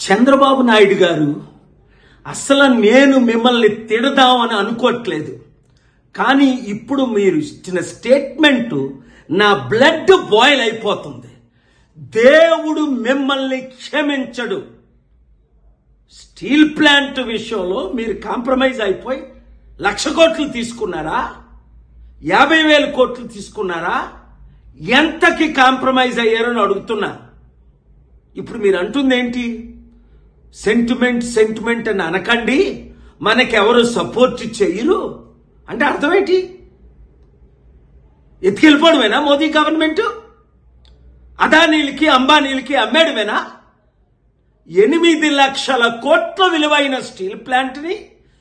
చంద్రబాబు నాయుడు గారు అసలు నేను మిమ్మల్ని తిడదామని అనుకోవట్లేదు కానీ ఇప్పుడు మీరు ఇచ్చిన స్టేట్మెంట్ నా బ్లడ్ బాయిల్ అయిపోతుంది దేవుడు మిమ్మల్ని క్షమించడు స్టీల్ ప్లాంట్ విషయంలో మీరు కాంప్రమైజ్ అయిపోయి లక్ష కోట్లు తీసుకున్నారా యాభై వేల కోట్లు తీసుకున్నారా ఎంతకి కాంప్రమైజ్ అయ్యారని అడుగుతున్నా ఇప్పుడు మీరు అంటుంది ఏంటి సెంటిమెంట్ సెంటిమెంట్ అని అనకండి మనకెవరు సపోర్ట్ చెయ్యరు అంటే అర్థమేంటి ఎత్తుకెళ్ళిపోవడమేనా మోదీ గవర్నమెంట్ అదానీలకి అంబానీలకి అమ్మేయడమేనా ఎనిమిది లక్షల కోట్ల విలువైన స్టీల్ ప్లాంట్ని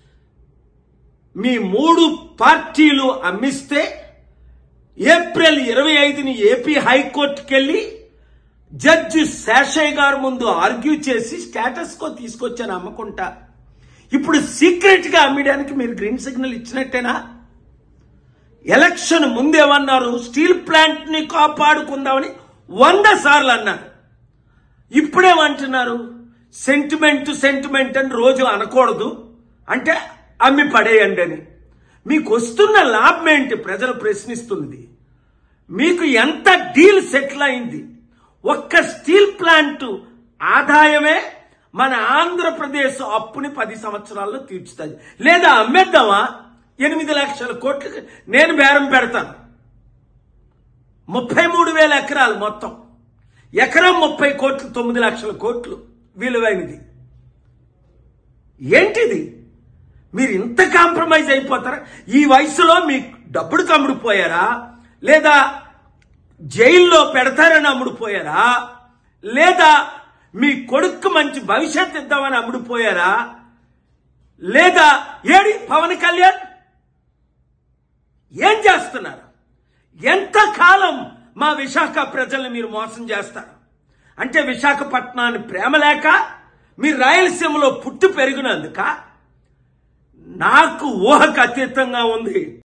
మీ మూడు పార్టీలు అమ్మిస్తే ఏప్రిల్ ఇరవై ఐదుని ఏపీ హైకోర్టుకి వెళ్ళి జడ్జి శేషయ్య గారు ముందు ఆర్గ్యూ చేసి స్టేటస్ కో తీసుకొచ్చాను అమ్మకుంటా ఇప్పుడు సీక్రెట్ గా అమ్మడానికి మీరు గ్రీన్ సిగ్నల్ ఇచ్చినట్టేనా ఎలక్షన్ ముందేమన్నారు స్టీల్ ప్లాంట్ ని కాపాడుకుందామని వంద సార్లు అన్నారు ఇప్పుడేమంటున్నారు సెంటిమెంట్ సెంటిమెంట్ అని రోజు అనకూడదు అంటే అమ్మి పడేయండి అని మీకు వస్తున్న లాభం ఏంటి ప్రజలు ప్రశ్నిస్తున్నది మీకు ఎంత డీల్ సెటిల్ అయింది ఒక్క స్టీల్ ప్లాంట్ ఆదాయమే మన ఆంధ్రప్రదేశ్ అప్పుని పది సంవత్సరాల్లో తీర్చుతుంది లేదా అమ్మేద్దామా ఎనిమిది లక్షల కోట్లు నేను బేరం పెడతాను ముప్పై మూడు వేల ఎకరాలు మొత్తం ఎకరం ముప్పై కోట్లు తొమ్మిది లక్షల కోట్లు విలువైనది ఏంటిది మీరు ఇంత కాంప్రమైజ్ అయిపోతారా ఈ వయసులో మీ డబ్బుడు కమ్ముడిపోయారా లేదా జైల్లో పెడతారని అమ్ముడుపోయారా లేదా మీ కొడుకు మంచి భవిష్యత్ ఇద్దామని అమ్ముడుపోయారా లేదా ఏడి పవన్ కళ్యాణ్ ఏం చేస్తున్నారు ఎంతకాలం మా విశాఖ ప్రజల్ని మీరు మోసం చేస్తారు అంటే విశాఖపట్నాన్ని ప్రేమ లేక మీరు రాయలసీమలో పుట్టి పెరిగినందుక నాకు ఊహకు అతీతంగా ఉంది